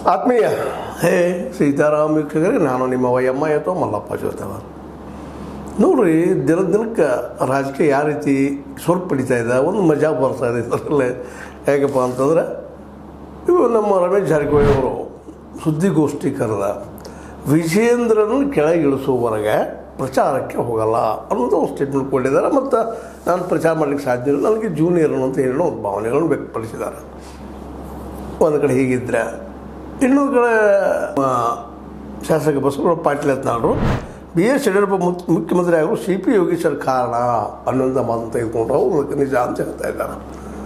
ಆತ್ಮೀಯ ಹೇ ಸೀತಾರಾಮ ವೀಕ್ಷಕರೇ ನಾನು ನಿಮ್ಮ ವಯಮ್ಮ ಅಥವಾ ಮಲ್ಲಪ್ಪ ಜೋತವ ನೋಡ್ರಿ ದಿನ ದಿನಕ್ಕೆ ರಾಜಕೀಯ ಯಾವ ರೀತಿ ಸ್ವರ್ಪ ಪಡಿತಾ ಇದೆ ಒಂದು ಮಜಾ ಬರ್ತಾ ಇದೆ ಇದರಲ್ಲೇ ಹೇಗಪ್ಪ ಅಂತಂದ್ರೆ ಇವು ನಮ್ಮ ರಮೇಶ್ ಜಾರಕಿಹೊಳಿ ಅವರು ಸುದ್ದಿಗೋಷ್ಠಿ ಕರೆದ ವಿಜೇಂದ್ರನ ಕೆಳಗಿಳಿಸುವವರೆಗೆ ಪ್ರಚಾರಕ್ಕೆ ಹೋಗಲ್ಲ ಅನ್ನೋದು ಒಂದು ಸ್ಟೇಟ್ಮೆಂಟ್ ಕೊಟ್ಟಿದ್ದಾರೆ ಮತ್ತು ನಾನು ಪ್ರಚಾರ ಮಾಡಲಿಕ್ಕೆ ಸಾಧ್ಯ ಇಲ್ಲ ನನಗೆ ಜೂನಿಯರ್ ಅಂತ ಹೇಳೋ ಒಂದು ಭಾವನೆಗಳನ್ನು ವ್ಯಕ್ತಪಡಿಸಿದ್ದಾರೆ ಒಂದು ಕಡೆ ಹೀಗಿದ್ರೆ ಇನ್ನೊಂದು ಕಡೆ ಆ, ಶಾಸಕ ಬಸವರಾಜ ಪಾಟೀಲ್ ಯತ್ನಾಳರು ಬಿ ಎಸ್ ಯಡಿಯೂರಪ್ಪ ಮುಖ್ಯ- ಮುಖ್ಯಮಂತ್ರಿ ಆಗಲು ಸಿ ಪಿ ಯೋಗೀಶ್ವರ್ ಕಾರಣ ಅನ್ನೋಂಥ ಮಾತನ್ನು ತೆಗೆದುಕೊಂಡ್ರು ಅವ್ರು ನಿಜ ಅಂತ ಹೇಳ್ತಾ ಇದ್ದಾರೆ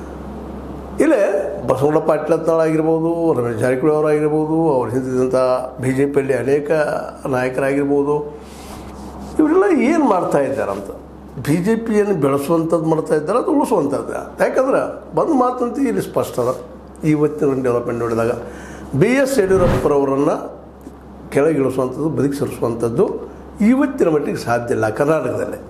ಇಲ್ಲೇ ಬಸವಣ್ಣ ಪಾಟೀಲ್ ಯತ್ನಾಳ್ ಆಗಿರ್ಬೋದು ರಮೇಶ್ ಜಾರಕಿಹೊಳಿ ಅವರಾಗಿರ್ಬೋದು ಅವ್ರ ಹಿಂದಿದ್ದಂಥ ಬಿ ಜೆ ಪಿಯಲ್ಲಿ ಅನೇಕ ನಾಯಕರಾಗಿರ್ಬೋದು ಇವರೆಲ್ಲ ಏನು ಮಾಡ್ತಾ ಇದ್ದಾರಂತ ಬಿ ಜೆ ಪಿಯನ್ನು ಬೆಳೆಸುವಂಥದ್ದು ಮಾಡ್ತಾ ಇದ್ದಾರೆ ಅದು ಉಳಿಸುವಂಥದ್ದು ಯಾಕಂದ್ರೆ ಒಂದು ಮಾತಂತ ಇಲ್ಲಿ ಸ್ಪಷ್ಟ ಅದ ಇವತ್ತಿನ ಡೆವಲಪ್ಮೆಂಟ್ ನೋಡಿದಾಗ ಬಿ ಎಸ್ ಯಡಿಯೂರಪ್ಪರವರನ್ನು ಕೆಳಗಿಳಿಸುವಂಥದ್ದು ಬದುಕಿಸಿರಿಸುವಂಥದ್ದು ಇವತ್ತಿನ ಮಟ್ಟಿಗೆ ಸಾಧ್ಯ ಇಲ್ಲ ಕರ್ನಾಟಕದಲ್ಲಿ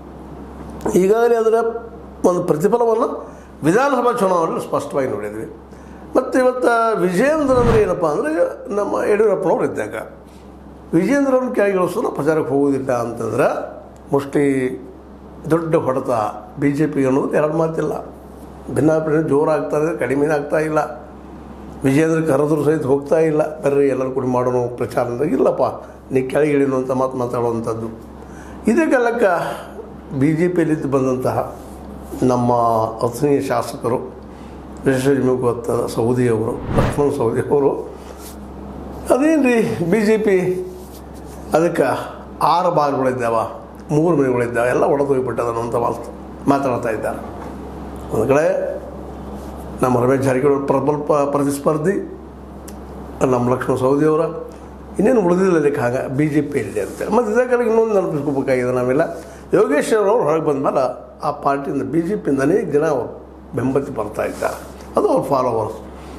ಈಗಾಗಲೇ ಅದರ ಒಂದು ಪ್ರತಿಫಲವನ್ನು ವಿಧಾನಸಭಾ ಚುನಾವಣೆಯಲ್ಲಿ ಸ್ಪಷ್ಟವಾಗಿ ನೋಡಿದ್ವಿ ಮತ್ತು ಇವತ್ತು ವಿಜೇಂದ್ರ ಅಂದರೆ ಏನಪ್ಪ ಅಂದರೆ ನಮ್ಮ ಯಡಿಯೂರಪ್ಪನವ್ರು ಇದ್ದಾಗ ವಿಜೇಂದ್ರನ ಕೆಳಗಿಳಿಸೋದು ಪ್ರಚಾರಕ್ಕೆ ಹೋಗೋದಿಲ್ಲ ಅಂತಂದ್ರೆ ಮೋಸ್ಟ್ಲಿ ದೊಡ್ಡ ಹೊಡೆತ ಬಿ ಜೆ ಪಿ ಅನ್ನೋದು ಎರಡು ಮಾತಿಲ್ಲ ಭಿನ್ನಾಭಿಪ್ರಾಯ ಜೋರಾಗ್ತಾ ಇದೆ ಕಡಿಮೆ ಆಗ್ತಾ ಇಲ್ಲ ವಿಜೇಂದ್ರ ಕರೆದ್ರು ಸಹಿತ ಹೋಗ್ತಾ ಇಲ್ಲ ಬರ್ರಿ ಎಲ್ಲರೂ ಕೂಡ ಮಾಡೋಣ ಪ್ರಚಾರ ಅಂದಾಗ ಇಲ್ಲಪ್ಪ ನೀ ಕೆಳಗಿಳಿನು ಅಂತ ಮಾತು ಮಾತಾಡುವಂಥದ್ದು ಇದೇ ಕಾಲಕ್ಕೆ ಬಿ ಜೆ ಪಿಯಲ್ಲಿದ್ದು ಬಂದಂತಹ ನಮ್ಮ ಅಥಣೀಯ ಶಾಸಕರು ವಿಶೇಷ ನಿಮಗೆ ಗೊತ್ತಾದ ಸೌದಿಯವರು ಲಕ್ಷ್ಮಣ ಸೌದಿಯವರು ಅದೇನು ರೀ ಬಿ ಜೆ ಪಿ ಅದಕ್ಕೆ ಆರು ಬಾರ್ಗಳಿದ್ದಾವ ಮೂರು ಮನೆಗಳಿದ್ದಾವೆ ಎಲ್ಲ ಒಡೆದು ಹೋಗ್ಬಿಟ್ಟದನ್ನು ಅಂತ ಮಾತು ಮಾತಾಡ್ತಾ ಇದ್ದಾರೆ ಒಂದು ಕಡೆ ನಮ್ಮ ರಮೇಶ್ ಜಾರಕಿಹೊಳಿ ಪ್ರಬಲ ಪ- ಪ್ರತಿಸ್ಪರ್ಧಿ ನಮ್ಮ ಲಕ್ಷ್ಮಣ ಸೌದಿಯವರ ಇನ್ನೇನು ಉಳಿದಿಲ್ಲ ಅದಕ್ಕೆ ಹಾಗೆ ಬಿ ಜೆ ಪಿಯಲ್ಲಿ ಅಂತೇಳಿ ಮತ್ತು ಇದೇ ಕಾಲಕ್ಕೆ ಇನ್ನೊಂದು ನೆನಪಿಸ್ಕೋಬೇಕಾಗಿದೆ ನಾವೆಲ್ಲ ಯೋಗೇಶ್ವರ್ ಅವರು ಹೊರಗೆ ಬಂದಮೇಲೆ ಆ ಪಾರ್ಟಿಯಿಂದ ಬಿ ಜೆ ಪಿಯಿಂದ ಅನೇಕ ಜನ ಅವರು ಬೆಂಬಲಿಸಿ ಬರ್ತಾ ಇದ್ದಾರೆ ಅದು ಅವ್ರ ಫಾಲೋವರ್ಸ್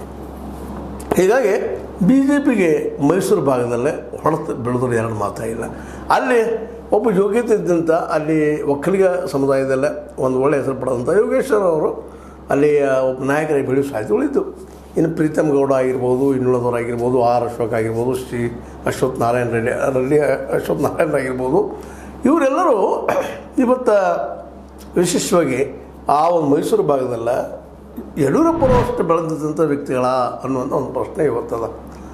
ಹೀಗಾಗಿ ಬಿ ಜೆ ಪಿಗೆ ಮೈಸೂರು ಭಾಗದಲ್ಲೇ ಹೊಡೆತ ಬೆಳೆದ್ರು ಎರಡು ಮಾತಾಗಿಲ್ಲ ಅಲ್ಲಿ ಒಬ್ಬ ಯೋಗ್ಯತೆ ಇದ್ದಂಥ ಅಲ್ಲಿ ಒಕ್ಕಲಿಗ ಸಮುದಾಯದಲ್ಲೇ ಒಂದು ಒಳ್ಳೆಯ ಹೆಸರು ಪಡೆದಂಥ ಯೋಗೇಶ್ವರ ಅವರು ಅಲ್ಲಿ ಒಬ್ಬ ನಾಯಕರಾಗಿ ಬೆಳೆಯೋ ಸಾಧ್ಯತೆ ಉಳಿತು ಇನ್ನು ಪ್ರೀತಮ್ ಗೌಡ ಆಗಿರ್ಬೋದು ಇನ್ನುಳದವ್ರು ಆಗಿರ್ಬೋದು ಆರ್ ಅಶೋಕ್ ಆಗಿರ್ಬೋದು ಶ್ರೀ ಅಶ್ವಥ್ ನಾರಾಯಣ ರೆಡ್ಡಿ ರೆಡ್ಡಿ ಅಶ್ವಥ್ ನಾರಾಯಣ ಆಗಿರ್ಬೋದು ಇವರೆಲ್ಲರೂ ಇವತ್ತು ವಿಶೇಷವಾಗಿ ಆ ಒಂದು ಮೈಸೂರು ಭಾಗದಲ್ಲ ಯಡಿಯೂರಪ್ಪನವಷ್ಟು ಬೆಳೆದಂಥ ವ್ಯಕ್ತಿಗಳ ಅನ್ನುವಂಥ ಒಂದು ಪ್ರಶ್ನೆ ಇವತ್ತದ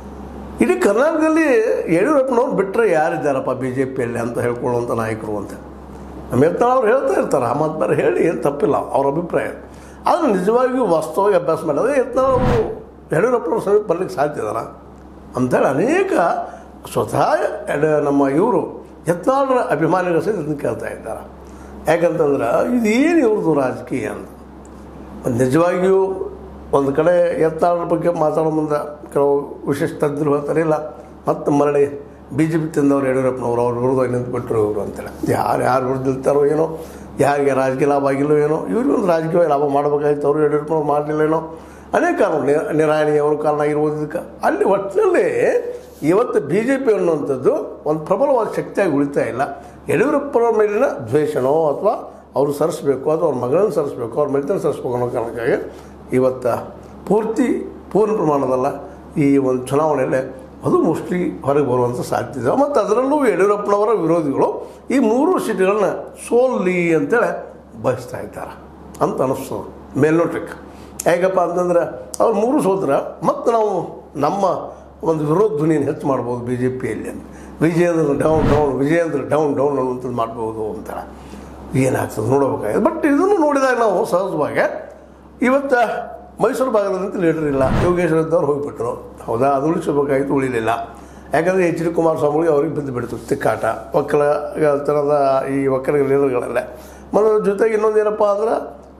ಇಡೀ ಕರ್ನಾಟಕದಲ್ಲಿ ಯಡಿಯೂರಪ್ಪನವ್ರು ಬಿಟ್ಟರೆ ಯಾರಿದ್ದಾರಪ್ಪ ಬಿ ಜೆ ಪಿಯಲ್ಲಿ ಅಂತ ಹೇಳ್ಕೊಳ್ಳುವಂಥ ನಾಯಕರು ಅಂತ ನಮ್ಮ ಯತ್ನಾಳ್ ಅವ್ರು ಹೇಳ್ತಾ ಇರ್ತಾರೆ ಆ ಮಾತು ಬೇರೆ ಹೇಳಿ ಏನು ತಪ್ಪಿಲ್ಲ ಅವ್ರ ಅಭಿಪ್ರಾಯ ಆದರೆ ನಿಜವಾಗಿಯೂ ವಾಸ್ತವವಾಗಿ ಅಭ್ಯಾಸ ಮಾಡಿದ್ರೆ ಯತ್ನಾಳ್ ಅವರು ಯಡಿಯೂರಪ್ಪನವ್ರ ಸಮೀಪ ಬರ್ಲಿಕ್ಕೆ ಸಾಧ್ಯ ಇದಲ್ಲ ಅಂಥೇಳಿ ಅನೇಕ ಸ್ವತಃ ಎಡ- ನಮ್ಮ ಇವರು ಯತ್ನಾಳರ ಅಭಿಮಾನಿಗಳು ಸಹಿತ ಇದನ್ನು ಕೇಳ್ತಾ ಇದ್ದಾರೆ ಯಾಕಂತಂದ್ರೆ ಇದೇನು ಇವ್ರದ್ದು ರಾಜಕೀಯ ಅಂತ ಒಂದು ನಿಜವಾಗಿಯೂ ಒಂದು ಕಡೆ ಯತ್ನಾಳರ ಬಗ್ಗೆ ಮಾತಾಡೋ ಮುಂದೆ ಕೆಲವು ವಿಶೇಷ ತಜ್ಞರು ಹೇಳ್ತಾರೆ ಇಲ್ಲ ಮತ್ತು ಮರಳಿ ಬಿ ಜೆ ಪಿ ತಿಂದವ್ರು ಯಡಿಯೂರಪ್ಪನವ್ರು ಅವ್ರ ವಿರುದ್ಧ ನಿಂತ್ಬಿಟ್ರು ಇವರು ಅಂತೇಳಿ ಯಾರು ಯಾರು ವಿರುದ್ಧ ನಿಲ್ತಾರೋ ಏನೋ ಯಾರಿಗೆ ರಾಜಕೀಯ ಲಾಭ ಆಗಿಲ್ಲೋ ಏನೋ ಇವ್ರಿಗೆ ಒಂದು ರಾಜಕೀಯ ಲಾಭ ಮಾಡಬೇಕಾಗಿತ್ತು ಅವರು ಯಡಿಯೂರಪ್ಪನವ್ರು ಮಾಡಲಿಲ್ಲ ಏನೋ ಅನೇಕ ಕಾರಣ ನಿ- ನಿರಾಣಿ ಅವ್ರ ಕಾರಣ ಆಗಿರ್ಬೋದು ಇದಕ್ಕೆ ಅಲ್ಲಿ ಒಟ್ಟಿನಲ್ಲಿ ಇವತ್ತು ಬಿ ಜೆ ಪಿ ಅನ್ನುವಂಥದ್ದು ಒಂದು ಪ್ರಬಲವಾದ ಶಕ್ತಿಯಾಗಿ ಉಳಿತಾ ಇಲ್ಲ ಯಡಿಯೂರಪ್ಪನವ್ರ ಮೇಲಿನ ದ್ವೇಷನೋ ಅಥವಾ ಅವರು ಸರಿಸ್ಬೇಕು ಅಥವಾ ಅವ್ರ ಮಗಳನ್ನು ಸರಿಸ್ಬೇಕು ಅವ್ರ ಮನೆತನ ಸರಿಸ್ಬೇಕು ಅನ್ನೋ ಕಾರಣಕ್ಕಾಗಿ ಇವತ್ತು ಪೂರ್ತಿ ಪೂರ್ಣ ಪ್ರಮಾಣದಲ್ಲ ಈ ಒಂದು ಚುನಾವಣೆಯಲ್ಲಿ ಅದು ಮೋಸ್ಟ್ಲಿ ಹೊರಗೆ ಬರುವಂಥ ಸಾಧ್ಯತೆ ಇದೆ ಮತ್ತು ಅದರಲ್ಲೂ ಯಡಿಯೂರಪ್ಪನವರ ವಿರೋಧಿಗಳು ಈ ಮೂರು ಸೀಟ್ಗಳನ್ನ ಸೋಲ್ಲಿ ಅಂತೇಳಿ ಬಯಸ್ತಾ ಇದ್ದಾರೆ ಅಂತ ಅನ್ನಿಸ್ತದೆ ಮೇಲ್ನೋಟಕ್ಕೆ ಹೇಗಪ್ಪ ಅಂತಂದ್ರೆ ಅವ್ರು ಮೂರು ಸೋತ್ರ ಮತ್ತು ನಾವು ನಮ್ಮ ಒಂದು ವಿರೋಧ ಧ್ವನಿಯನ್ನು ಹೆಚ್ಚು ಮಾಡ್ಬೋದು ಬಿ ಜೆ ಪಿಯಲ್ಲಿ Vijayendra down down Vijayendra down down ಅನ್ನುವಂಥದ್ದು ಮಾಡ್ಬೋದು ಅಂತ ಏನಾಗ್ತದೆ ನೋಡಬೇಕಾಗಿದೆ ಬಟ್ ಇದನ್ನು ನೋಡಿದಾಗ ನಾವು ಸಹಜವಾಗಿ ಇವತ್ತು ಮೈಸೂರು ಭಾಗದಂತ ಲೀಡರ್ ಇಲ್ಲ ಯೋಗೇಶ್ವರ ಇದ್ದವ್ರು ಹೋಗಿಬಿಟ್ರು ಹೌದಾ ಅದು ಉಳಿಸಬೇಕಾಗಿತ್ತು ಉಳಿಲಿಲ್ಲ ಯಾಕಂದರೆ ಎಚ್ ಡಿ ಕುಮಾರಸ್ವಾಮಿಗೆ ಅವ್ರಿಗೆ ಬಿದ್ದು ಬಿಡ್ತು ತಿಕ್ಕಾಟ ಒಕ್ಕಲ ಥರದ ಈ ಒಕ್ಕಲಿಗ ಲೀಡರ್ಗಳಲ್ಲೇ ಮತ್ತು ಅದ್ರ ಜೊತೆಗೆ ಇನ್ನೊಂದು ಏನಪ್ಪ ಅಂದ್ರೆ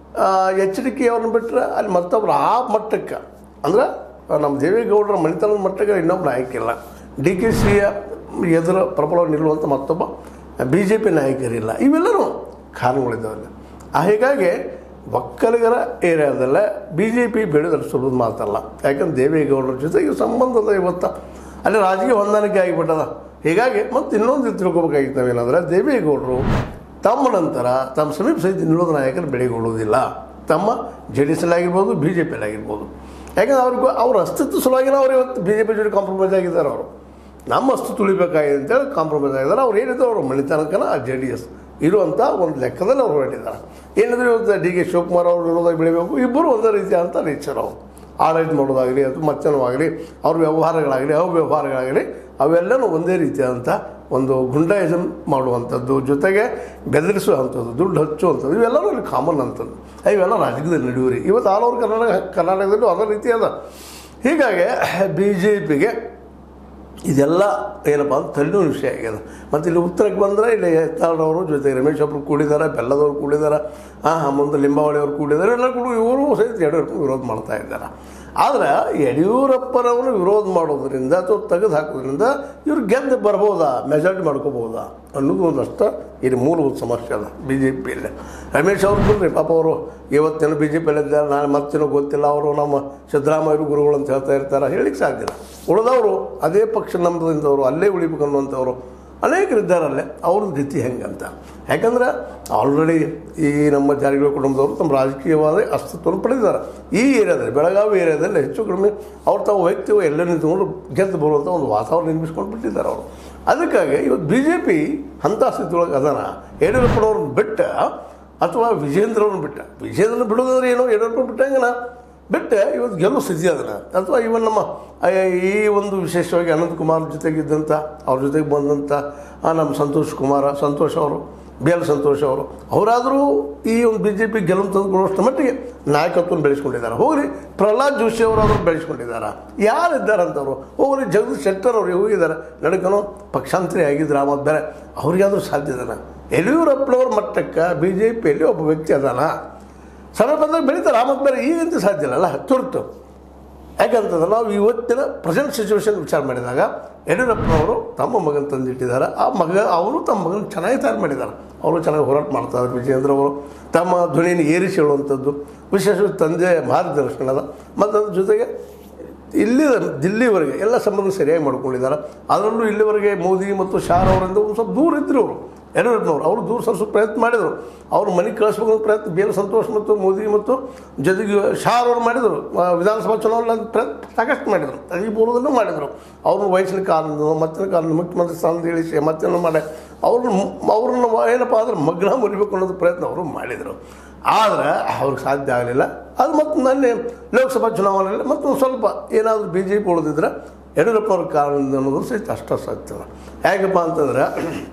ಎಚ್ ಡಿ ಕೆ ಅವ್ರನ್ನ ಬಿಟ್ಟರೆ ಅಲ್ಲಿ ಮತ್ತೊಬ್ರು ಆ ಮಟ್ಟಕ್ಕೆ ಅಂದ್ರೆ ನಮ್ಮ ದೇವೇಗೌಡರ ಮನೆತನದ ಮಟ್ಟಕ್ಕೆ ಇನ್ನೊಬ್ಬ ನಾಯಕಿಲ್ಲ ಡಿ ಕೆ ಸಿಯ ಎದುರು ಪ್ರಬಲವಾಗಿ ನಿಲ್ಲುವಂಥ ಮತ್ತೊಬ್ಬ ಬಿ ಜೆ ಪಿ ನಾಯಕರಿಲ್ಲ ಇವೆಲ್ಲರೂ ಕಾರಣಗಳಿದ್ದಾವಲ್ಲ ಆ ಹೀಗಾಗಿ ಒಕ್ಕಲಿಗರ ಏರಿಯಾದಲ್ಲೇ ಬಿ ಜೆ ಪಿ ಬೆಳೆದ್ರೆ ಸುಲಭದ ಮಾತಲ್ಲ ಯಾಕಂದ್ರೆ ದೇವೇಗೌಡರ ಜೊತೆಗೆ ಸಂಬಂಧದ ಇವತ್ತು ಅಲ್ಲಿ ರಾಜಕೀಯ ಹೊಂದಾಣಿಕೆ ಆಗಿಬಿಟ್ಟದ ಹೀಗಾಗಿ ಮತ್ತು ಇನ್ನೊಂದು ತಿಳ್ಕೊಬೇಕಾಗಿತ್ತು ನಾವೇನಂದ್ರೆ ದೇವೇಗೌಡರು ತಮ್ಮ ನಂತರ ತಮ್ಮ ಸಮೀಪ ಸಹಿತ ನಿಲ್ಲೋದ ನಾಯಕರು ಬೆಳೆಗೊಳ್ಳುವುದಿಲ್ಲ ತಮ್ಮ ಜೆ ಡಿ ಎಸ್ ಆಗಿರ್ಬೋದು ಬಿ ಜೆ ಪಿಯಲ್ಲಿ ಆಗಿರ್ಬೋದು ಯಾಕಂದ್ರೆ ಅವ್ರಿಗೂ ಅವ್ರ ಅಸ್ತಿತ್ವ ಸಲುವಾಗಿನ ಅವ್ರು ಇವತ್ತು ಬಿ ಜೆ ಪಿ ಜೊತೆ ಕಾಂಪ್ರಮೈಸ್ ಆಗಿದ್ದಾರೆ ಅವರು ನಮ್ಮ ಅಸ್ತಿತ್ವ ಉಳಿಬೇಕಾಗಿದೆ ಅಂತೇಳಿ ಕಾಂಪ್ರಮೈಸ್ ಆಗಿದ್ದಾರೆ ಅವ್ರು ಏನಿದ್ರು ಅವರು ಮಣಿತನಕನ ಜೆ ಡಿ ಎಸ್ ಇರುವಂಥ ಒಂದು ಲೆಕ್ಕದಲ್ಲಿ ಅವ್ರು ಹೊರಟಿದ್ದಾರೆ ಏನಿದ್ರು ಇವತ್ತು ಡಿ ಕೆ ಶಿವಕುಮಾರ್ ಅವರು ವಿರೋಧ ಬೆಳಿಬೇಕು ಇಬ್ಬರು ಒಂದೇ ರೀತಿಯಾದಂಥ ನೇಚರ್ ಅವರು ಆಡಳಿತ ಮಾಡೋದಾಗಲಿ ಅಥವಾ ಮತ್ತೇನೋ ಆಗಲಿ ಅವ್ರ ವ್ಯವಹಾರಗಳಾಗಲಿ ಅವ್ಯವಹಾರಗಳಾಗಲಿ ಅವೆಲ್ಲನೂ ಒಂದೇ ರೀತಿಯಾದಂಥ ಒಂದು ಗುಂಡಾಯಿಸಮ್ ಮಾಡುವಂಥದ್ದು ಜೊತೆಗೆ ಬೆದರಿಸುವಂಥದ್ದು ದುಡ್ಡು ಹಚ್ಚುವಂಥದ್ದು ಇವೆಲ್ಲವೂ ಇಲ್ಲಿ ಕಾಮನ್ ಅಂತದ್ದು ಇವೆಲ್ಲ ರಾಜಕೀಯದಲ್ಲಿ ನಡೆಯುವರಿ ಇವತ್ತು ಆಲ್ ಓವರ್ ಕರ್ನಾಟಕ ಕರ್ನಾಟಕದಲ್ಲೂ ಅದೇ ರೀತಿ ಅದ ಹೀಗಾಗಿ ಬಿ ಜೆ ಪಿಗೆ ಇದೆಲ್ಲ ಏನಪ್ಪ ಅಂತ ತಲೆನೋವು ವಿಷಯ ಆಗ್ಯದ ಮತ್ತು ಇಲ್ಲಿ ಉತ್ತರಕ್ಕೆ ಬಂದರೆ ಇಲ್ಲಿ ಯತ್ನಾಳ್ ಜೊತೆಗೆ ರಮೇಶ್ ಅವರು ಕೂಡಿದ್ದಾರೆ ಬೆಲ್ಲದವ್ರು ಕೂಡಿದ್ದಾರೆ ಹಾಂ ಮುಂದೆ ಲಿಂಬಾವಳಿ ಅವರು ಕೂಡಿದ್ದಾರೆ ಎಲ್ಲ ಕೂಡ ಇವರು ಸಹಿತ ಯಡಿಯೂರಪ್ಪ ವಿರೋಧ ಮಾಡ್ತಾ ಇದ್ದಾರೆ ಆದರೆ ಯಡಿಯೂರಪ್ಪನವರು ವಿರೋಧ ಮಾಡೋದ್ರಿಂದ ಅಥವಾ ತೆಗೆದು ಹಾಕೋದ್ರಿಂದ ಇವ್ರು ಗೆದ್ದು ಬರ್ಬೋದಾ ಮೆಜಾರಿಟಿ ಮಾಡ್ಕೋಬೋದಾ ಅನ್ನೋದು ಒಂದಷ್ಟು ಇಲ್ಲಿ ಮೂಲಭೂತ ಸಮಸ್ಯೆ ಅದ ಬಿ ಜೆ ಪಿಯಲ್ಲಿ ರಮೇಶ್ ಅವ್ರು ಬಿಡ್ರಿ ಪಾಪ ಅವರು ಇವತ್ತೇನು ಬಿ ಜೆ ಪಿಯಲ್ಲಿದ್ದಾರೆ ನಾನು ಮತ್ತೇನೋ ಗೊತ್ತಿಲ್ಲ ಅವರು ನಮ್ಮ ಸಿದ್ದರಾಮಯ್ಯ ಗುರುಗಳು ಅಂತ ಹೇಳ್ತಾ ಇರ್ತಾರೆ ಹೇಳಿಕ್ಕೆ ಸಾಧ್ಯ ಇಲ್ಲ ಉಳಿದವರು ಅದೇ ಪಕ್ಷ ನಂಬದಿಂದವರು ಅಲ್ಲೇ ಉಳಿಬೇಕು ಅನ್ನುವಂಥವ್ರು ಅನೇಕರಿದ್ದಾರಲ್ಲೇ ಅವ್ರದ್ದು ಗತಿ ಹೆಂಗಂತ ಯಾಕಂದ್ರೆ ಆಲ್ರೆಡಿ ಈ ನಮ್ಮ ಜಾರಕಿಹೊಳಿ ಕುಟುಂಬದವರು ತಮ್ಮ ರಾಜಕೀಯವಾದ ಅಸ್ತಿತ್ವವನ್ನು ಪಡೆದಿದ್ದಾರೆ ಈ ಏರಿಯಾದಲ್ಲಿ ಬೆಳಗಾವಿ ಏರಿಯಾದಲ್ಲಿ ಹೆಚ್ಚು ಕಡಿಮೆ ಅವ್ರು ತಾವು ವ್ಯಕ್ತಿಯು ಎಲ್ಲ ನಿಂತ್ಕೊಂಡು ಗೆದ್ದು ಬರುವಂಥ ಒಂದು ವಾತಾವರಣ ನಿರ್ಮಿಸ್ಕೊಂಡು ಬಿಟ್ಟಿದ್ದಾರೆ ಅವರು ಅದಕ್ಕಾಗಿ ಇವತ್ತು ಬಿ ಜೆ ಪಿ ಅಂಥ ಸ್ಥಿತಿಯೊಳಗೆ ಅದನ ಯಡಿಯೂರಪ್ಪನವ್ರನ್ನ ಬಿಟ್ಟ ಅಥವಾ ವಿಜೇಂದ್ರವ್ರನ್ನ ಬಿಟ್ಟ ವಿಜೇಂದ್ರನ ಬಿಡೋದಂದ್ರೆ ಏನೋ ಯಡಿಯೂರಪ್ಪ ಬಿಟ್ಟಂಗನ ಬಿಟ್ಟು ಇವತ್ತು ಗೆಲ್ಲುವ ಸ್ಥಿತಿ ಅದನ್ನು ಅಥವಾ ಇವನ್ ನಮ್ಮ ಆ- ಈ ಒಂದು ವಿಶೇಷವಾಗಿ ಅನಂತ್ ಕುಮಾರ್ ಜೊತೆಗಿದ್ದಂಥ ಅವ್ರ ಜೊತೆಗೆ ಬಂದಂಥ ಆ ನಮ್ಮ ಸಂತೋಷ್ ಕುಮಾರ ಸಂತೋಷ್ ಅವರು ಬಿ ಎಲ್ ಸಂತೋಷ್ ಅವರು ಅವರಾದರೂ ಈ ಒಂದು ಬಿ ಜೆ ಪಿ ಗೆಲುವು ತಂದುಕೊಳ್ಳುವಷ್ಟು ಮಟ್ಟಿಗೆ ನಾಯಕತ್ವವನ್ನು ಬೆಳೆಸ್ಕೊಂಡಿದ್ದಾರೆ ಹೋಗ್ರಿ ಪ್ರಹ್ಲಾದ್ ಜೋಶಿ ಅವರಾದರೂ ಬೆಳೆಸ್ಕೊಂಡಿದ್ದಾರೆ ಯಾರಿದ್ದಾರೆ ಅಂತವರು ಹೋಗ್ರಿ ಜಗದೀಶ್ ಶೆಟ್ಟರ್ ಅವ್ರಿಗೆ ಹೋಗಿದ್ದಾರೆ ನಡಕನೋ ಪಕ್ಷಾಂತರಿ ಆಗಿದ್ರು ಆ ಮತ್ತು ಬೇರೆ ಅವ್ರಿಗಾದ್ರೂ ಸಾಧ್ಯ ಇದನ್ನ ಯಡಿಯೂರಪ್ಪನವ್ರ ಮಟ್ಟಕ್ಕೆ ಬಿ ಜೆ ಪಿಯಲ್ಲಿ ಒಬ್ಬ ವ್ಯಕ್ತಿ ಅದಾನ ಸಮಯ ಬಂದಾಗ ಬೆಳೀತಾರೆ ಆ ಮತ್ತು ಬೇರೆ ಈಗಂತೂ ಸಾಧ್ಯ ಇಲ್ಲ ಅಲ್ಲ ತುರ್ತು ಯಾಕಂತಂದ್ರೆ ನಾವು ಇವತ್ತಿನ ಪ್ರೆಸೆಂಟ್ ಸಿಚುವೇಶನ್ ವಿಚಾರ ಮಾಡಿದಾಗ ಯಡಿಯೂರಪ್ಪನವರು ತಮ್ಮ ಮಗನ ತಂದಿಟ್ಟಿದ್ದಾರೆ ಆ ಮಗ ಅವರು ತಮ್ಮ ಮಗನ ಚೆನ್ನಾಗಿ ತಯಾರು ಮಾಡಿದ್ದಾರೆ ಅವರು ಚೆನ್ನಾಗಿ ಹೋರಾಟ ಮಾಡ್ತಾರೆ ವಿಜಯೇಂದ್ರ ಅವರು ತಮ್ಮ ಧ್ವನಿಯನ್ನು ಏರಿಸಿ ಹೇಳುವಂಥದ್ದು ವಿಶೇಷವಾಗಿ ತಂದೆ ಮಾರ್ಗದರ್ಶನದ ಮತ್ತು ಅದ್ರ ಜೊತೆಗೆ ಇಲ್ಲಿ ದಿಲ್ಲಿವರೆಗೆ ಎಲ್ಲ ಸಂಬಂಧ ಸರಿಯಾಗಿ ಮಾಡ್ಕೊಂಡಿದ್ದಾರೆ ಅದರಲ್ಲೂ ಇಲ್ಲಿವರೆಗೆ ಮೋದಿ ಮತ್ತು ಶಾರ್ ಅವರಿಂದ ಒಂದು ಸ್ವಲ್ಪ ದೂರ ಇದ್ದರು ಅವರು ಯಡಿಯೂರಪ್ಪನವರು ಅವರು ದೂರ ಸರಿಸೋ ಪ್ರಯತ್ನ ಮಾಡಿದರು ಅವರು ಮನೆಗೆ ಕಳಿಸ್ಬೇಕು ಅನ್ನೋ ಪ್ರಯತ್ನ ಬೇರೆ ಸಂತೋಷ್ ಮತ್ತು ಮೋದಿ ಮತ್ತು ಜೊತೆಗೆ ಶಾರ್ ಅವರು ಮಾಡಿದರು ಆ, ವಿಧಾನಸಭಾ ಚುನಾವಣೆ ಪ್ರಯತ್ನ ಸಾಕಷ್ಟು ಮಾಡಿದರು ಈ ಪೂರ್ವದಲ್ಲೂ ಮಾಡಿದರು ಅವ್ರನ್ನ ವಯಸ್ಸಿನ ಕಾರಣದಿಂದ ಮತ್ತಿನ ಕಾರಣ ಮುಖ್ಯಮಂತ್ರಿ ಸ್ಥಾನದ ಇಳಿಸಿ ಮತ್ತೇನೋ ಮಾಡಿ ಅವ್ರನ್ನ ಅವ್ರನ್ನ ಏನಪ್ಪ ಅಂದ್ರೆ ಮಗ್ನ ಮುರಿಬೇಕು ಅನ್ನೋದು ಪ್ರಯತ್ನ ಅವರು ಮಾಡಿದರು ಆದರೆ ಅವ್ರಿಗೆ ಸಾಧ್ಯ ಆಗಲಿಲ್ಲ ಅದು ಮತ್ತು ನನ್ನ ಲೋಕಸಭಾ ಚುನಾವಣೆಯಲ್ಲಿ ಮತ್ತೊಂದು ಸ್ವಲ್ಪ ಏನಾದರೂ ಬಿ ಜೆ ಪಿ ಉಳಿದಿದ್ರೆ ಯಡಿಯೂರಪ್ಪನವ್ರ ಕಾರಣದಿಂದ ಅನ್ನೋದು ಸಹಿತ ಅಷ್ಟ ಸತ್ಯ ಹೇಗಪ್ಪ ಅಂತಂದ್ರೆ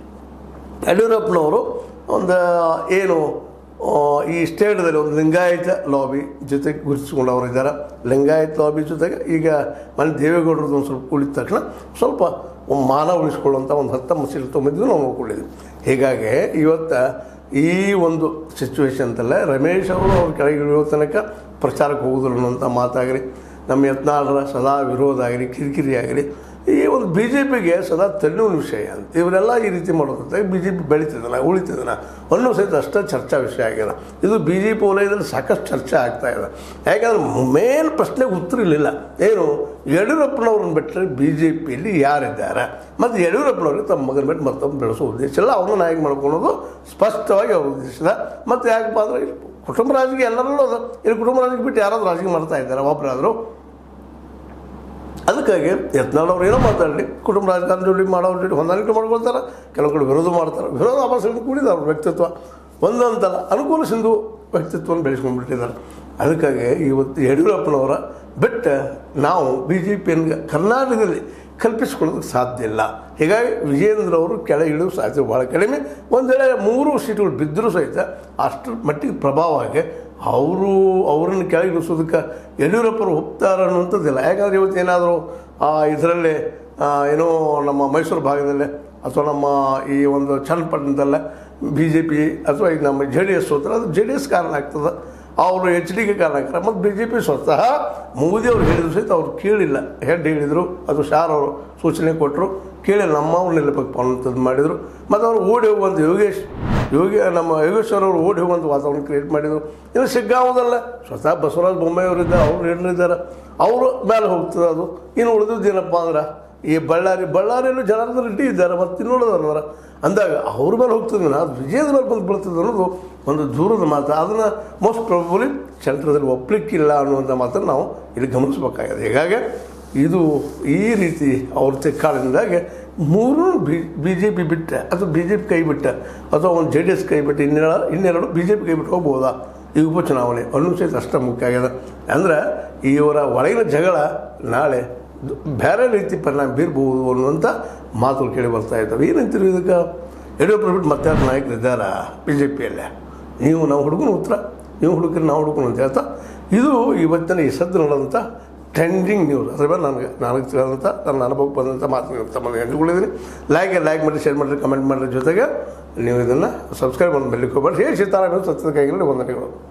ಯಡಿಯೂರಪ್ಪನವರು ಒಂದು ಏನು ಆ, ಈ ಸ್ಟೇಟ್ದಲ್ಲಿ ಒಂದು ಲಿಂಗಾಯತ ಲಾಬಿ ಜೊತೆಗೆ ಗುರುತಿಸ್ಕೊಂಡವರು ಇದ್ದಾರೆ ಲಿಂಗಾಯತ ಲಾಬಿ ಜೊತೆಗೆ ಈಗ ಮನೆ ದೇವೇಗೌಡರದ್ದು ಒಂದು ಸ್ವಲ್ಪ ಕುಳಿತ ತಕ್ಷಣ ಸ್ವಲ್ಪ ಒಂದು ಮಾನ ಉಳಿಸ್ಕೊಳ್ಳುವಂಥ ಒಂದು ಹತ್ತೊಂಬತ್ತು ಸೀಟ್ ತೊಗೊಂಡಿದ್ದು ನಾವು ನೋಡ್ಕೊಂಡಿದ್ವಿ ಹೀಗಾಗಿ ಇವತ್ತು ಈ ಒಂದು ಸಿಚುವೇಶನ್ದಲ್ಲೇ ರಮೇಶ್ ಅವರು ಅವ್ರ ಕೆಳಗೆ ಇಳಿಯೋ ತನಕ ಪ್ರಚಾರಕ್ಕೆ ಹೋಗುದಿಲ್ಲ ಅನ್ನೋಂಥ ಮಾತಾಗಲಿ ನಮ್ಮ ಯತ್ನಾಳರ ಸದಾ ವಿರೋಧ ಆಗಲಿ ಕಿರಿಕಿರಿ ಆಗಲಿ ಈ ಒಂದು ಬಿ ಜೆ ಪಿಗೆ ಸದಾ ತಲೆನೋವಿನ ವಿಷಯ ಅಂತ ಇವರೆಲ್ಲ ಈ ರೀತಿ ಮಾಡೋದಂತೆ ಬಿ ಜೆ ಪಿ ಬೆಳೀತಿದ್ದಾನ ಉಳಿತಿದ್ದಾನ ಅನ್ನೋ ಸಹಿತ ಅಷ್ಟೇ ಚರ್ಚಾ ವಿಷಯ ಆಗ್ಯದ ಇದು ಬಿ ಜೆ ಪಿ ವಲಯದಲ್ಲಿ ಸಾಕಷ್ಟು ಚರ್ಚೆ ಆಗ್ತಾ ಇದೆ ಯಾಕಂದ್ರೆ ಮೇನ್ ಪ್ರಶ್ನೆಗೆ ಉತ್ತರ ಇರಲಿಲ್ಲ ಏನು ಯಡಿಯೂರಪ್ಪನವ್ರನ್ನ ಬಿಟ್ಟರೆ ಬಿ ಜೆ ಪಿಯಲ್ಲಿ ಯಾರಿದ್ದಾರೆ ಮತ್ತು ಯಡಿಯೂರಪ್ಪನವ್ರಿಗೆ ತಮ್ಮ ಮಗನ ಬಿಟ್ಟು ಮತ್ತೊಬ್ಬ ಬೆಳೆಸೋ ಉದ್ದೇಶ ಇಲ್ಲ ಅವ್ರನ್ನ ನಾಯಕ ಮಾಡ್ಕೊಳ್ಳೋದು ಸ್ಪಷ್ಟವಾಗಿ ಅವ್ರ ಉದ್ದೇಶದ ಮತ್ತು ಯಾಕಪ್ಪ ಅಂದ್ರೆ ಇಲ್ಲಿ ಕುಟುಂಬ ರಾಜಕೀಯ ಎಲ್ಲರಲ್ಲೂ ಅದ ಇಲ್ಲಿ ಕುಟುಂಬ ರಾಜಕೀಯ ಬಿಟ್ಟು ಯಾರಾದರೂ ರಾಜಕೀಯ ಮಾಡ್ತಾ ಇದ್ದಾರೆ ಒಬ್ಬರಾದರೂ ಅದಕ್ಕಾಗಿ ಯತ್ನಾಳ್ ಅವ್ರು ಏನೋ ಮಾತಾಡಲಿ ಕುಟುಂಬ ರಾಜಕಾರಣ ಜೋಡಿ ಮಾಡೋರ ಜೋಡಿ ಹೊಂದಾಣಿಕೆ ಮಾಡ್ಕೊಳ್ತಾರೆ ಕೆಲವು ಕಡೆ ವಿರೋಧ ಮಾಡ್ತಾರೆ ವಿರೋಧ ಆಭಾಸಗಳು ಕೂಡಿದ್ದಾರೆ ಅವ್ರ ವ್ಯಕ್ತಿತ್ವ ಒಂದಂತಲ್ಲ ಅನುಕೂಲ ಸಿಂಧು ವ್ಯಕ್ತಿತ್ವವನ್ನು ಬೆಳೆಸ್ಕೊಂಡ್ಬಿಟ್ಟಿದ್ದಾರೆ ಅದಕ್ಕಾಗಿ ಇವತ್ತು ಯಡಿಯೂರಪ್ಪನವರ ಬಿಟ್ಟು ನಾವು ಬಿ ಜೆ ಪಿಯನ್ನು ಕರ್ನಾಟಕದಲ್ಲಿ ಕಲ್ಪಿಸ್ಕೊಳ್ಳೋದಕ್ಕೆ ಸಾಧ್ಯ ಇಲ್ಲ ಹೀಗಾಗಿ ವಿಜೇಂದ್ರ ಅವರು ಕೆಳಗೆ ಇಳಿಯುವ ಸಾಧ್ಯತೆ ಭಾಳ ಕಡಿಮೆ ಒಂದು ವೇಳೆ ಮೂರು ಸೀಟುಗಳು ಬಿದ್ದರೂ ಸಹಿತ ಅಷ್ಟರ ಮಟ್ಟಿಗೆ ಪ್ರಭಾವ ಆಗಿ ಅವರು ಅವರನ್ನು ಕೆಳಗೆ ಇಳಿಸೋದಕ್ಕೆ ಯಡಿಯೂರಪ್ಪರು ಹೋಗ್ತಾರೆ ಅನ್ನುವಂಥದ್ದಿಲ್ಲ ಯಾಕಂದರೆ ಇವತ್ತು ಏನಾದರೂ ಇದರಲ್ಲೇ ಏನೋ ನಮ್ಮ ಮೈಸೂರು ಭಾಗದಲ್ಲೇ ಅಥವಾ ನಮ್ಮ ಈ ಒಂದು ಚನ್ನಪಟ್ಟಣದಲ್ಲೇ ಬಿ ಜೆ ಪಿ ಅಥವಾ ಈಗ ನಮ್ಮ ಜೆ ಡಿ ಎಸ್ ಹೋದ್ರೆ ಅದು ಜೆ ಡಿ ಎಸ್ ಕಾರಣ ಆಗ್ತದೆ ಅವರು ಎಚ್ ಡಿಗೆ ಕಾರಣ ಆಗ್ತಾರೆ ಮತ್ತು ಬಿ ಜೆ ಪಿ ಸ್ವತಃ ಮೋದಿ ಅವ್ರು ಹೇಳಿದ್ರು ಸಹಿತ ಅವ್ರು ಕೇಳಿಲ್ಲ ಹೆಡ್ ಹೇಳಿದರು ಅದು ಶಾರ್ ಅವರು ಸೂಚನೆ ಕೊಟ್ಟರು ಕೇಳಿ ನಮ್ಮವ್ರು ನಿಲ್ಲಬೇಕು ಅನ್ನೋಂಥದ್ದು ಮಾಡಿದರು ಮತ್ತು ಅವರು ಓಡಿ ಹೋಗುವಂಥ ಯೋಗೇಶ್ ಯೋಗಿ ನಮ್ಮ ಯೋಗೇಶ್ವರ ಅವರು ಓಡಿ ಹೋಗುವಂಥ ವಾತಾವರಣ ಕ್ರಿಯೇಟ್ ಮಾಡಿದರು ಇನ್ನು ಸಿಗ್ಗಾವದಲ್ಲ ಸ್ವತಃ ಬಸವರಾಜ ಬೊಮ್ಮಾಯಿ ಅವರಿದ್ದಾರೆ ಅವ್ರು ಹೇಳಿದ್ದಾರೆ ಅವರು ಮೇಲೆ ಹೋಗ್ತದೆ ಅದು ಇನ್ನು ಉಳಿದದ್ದು ಏನಪ್ಪ ಅಂದ್ರೆ ಈ ಬಳ್ಳಾರಿ ಬಳ್ಳಾರಿಯಲ್ಲೂ ಜನಾರ್ದನ್ ರೆಡ್ಡಿ ಇದ್ದಾರೆ ಮತ್ತು ಇನ್ನೋಡೋದಲ್ಲ ಅಂದಾಗ ಅವ್ರ ಮೇಲೆ ಹೋಗ್ತದೆ ಅದು ವಿಜಯದ ಮೇಲೆ ಬಂದು ಬೀಳ್ತದೆ ಅನ್ನೋದು ಒಂದು ದೂರದ ಮಾತು ಅದನ್ನು ಮೋಸ್ಟ್ ಪ್ರಾಬಲಿ ಸೆಂಟ್ರದಲ್ಲಿ ಒಪ್ಪಲಿಕ್ಕಿಲ್ಲ ಅನ್ನುವಂಥ ಮಾತನ್ನು ನಾವು ಇಲ್ಲಿ ಗಮನಿಸಬೇಕಾಗಿದೆ ಹೀಗಾಗಿ ಇದು ಈ ರೀತಿ ಅವ್ರ ತೆಕ್ಕಾಳಿಂದಾಗೆ ಮೂರು ಬಿ ಬಿ ಜೆ ಪಿ ಬಿಟ್ಟ ಅಥವಾ ಬಿ ಜೆ ಪಿ ಕೈ ಬಿಟ್ಟ ಅಥವಾ ಒಂದು ಜೆ ಡಿ ಎಸ್ ಕೈ ಬಿಟ್ಟು ಇನ್ನೆರಡು ಇನ್ನೆರಡು ಬಿ ಜೆ ಪಿ ಕೈ ಬಿಟ್ಟು ಹೋಗ್ಬೋದಾ ಈ ಉಪಚುನಾವಣೆ ಅನ್ನೋ ಸಹಿತ ಅಷ್ಟೇ ಮುಖ್ಯ ಆಗ್ಯದ ಅಂದ್ರೆ ಇವರ ಒಳಗಿನ ಜಗಳ ನಾಳೆ ಬೇರೆ ರೀತಿ ಪರಿಣಾಮ ಬೀರ್ಬೋದು ಅನ್ನುವಂಥ ಮಾತುಗಳು ಕೇಳಿ ಬರ್ತಾ ಇದ್ದಾವೆ ಏನಂತೀರಿ ಇದಕ್ಕೆ ಯಡಿಯೂರಪ್ಪ ಬಿಟ್ಟು ಮತ್ತೆ ಯಾರು ನಾಯಕರು ಇದ್ದಾರಾ ಬಿ ಜೆ ಪಿಯಲ್ಲೇ ನೀವು ನಾವು ಹುಡುಗನ ಉತ್ತರ ನೀವು ಹುಡುಗರು ನಾವು ಹುಡುಗನು ಅಂತ ಹೇಳ್ತಾ ಇದು ಇವತ್ತಿನ ಈ ಸದ್ದು ನೋಡೋಂಥ ಟ್ರೆಂಡಿಂಗ್ ನ್ಯೂಸ್ ಅದ್ರ ಮೇಲೆ ನನಗೆ ನನಗೆ ತಿಳಿದಂಥ ನನ್ನ ಅನುಭವಕ್ಕೆ ಬಂದಂಥ ಮಾತು ತಮ್ಮಲ್ಲಿ ಹಂಚಿಕೊಂಡಿದ್ದೀನಿ ಲೈಕ್ ಲೈಕ್ ಮಾಡಿ ಶೇರ್ ಮಾಡಿರಿ ಕಮೆಂಟ್ ಮಾಡಿರಿ ಜೊತೆಗೆ ನೀವು ಇದನ್ನು ಸಬ್ಸ್ಕ್ರೈಬ್ ಮಾಡಿ ಬೆಲ್ಲಿಗೆ ಹೋಗ್ಬೇಡಿ ಹೇ ಸೀತಾರಾಮ ಸತ್ಯದ ಕೈಗಳಲ್ಲಿ ವಂದನೆಗಳು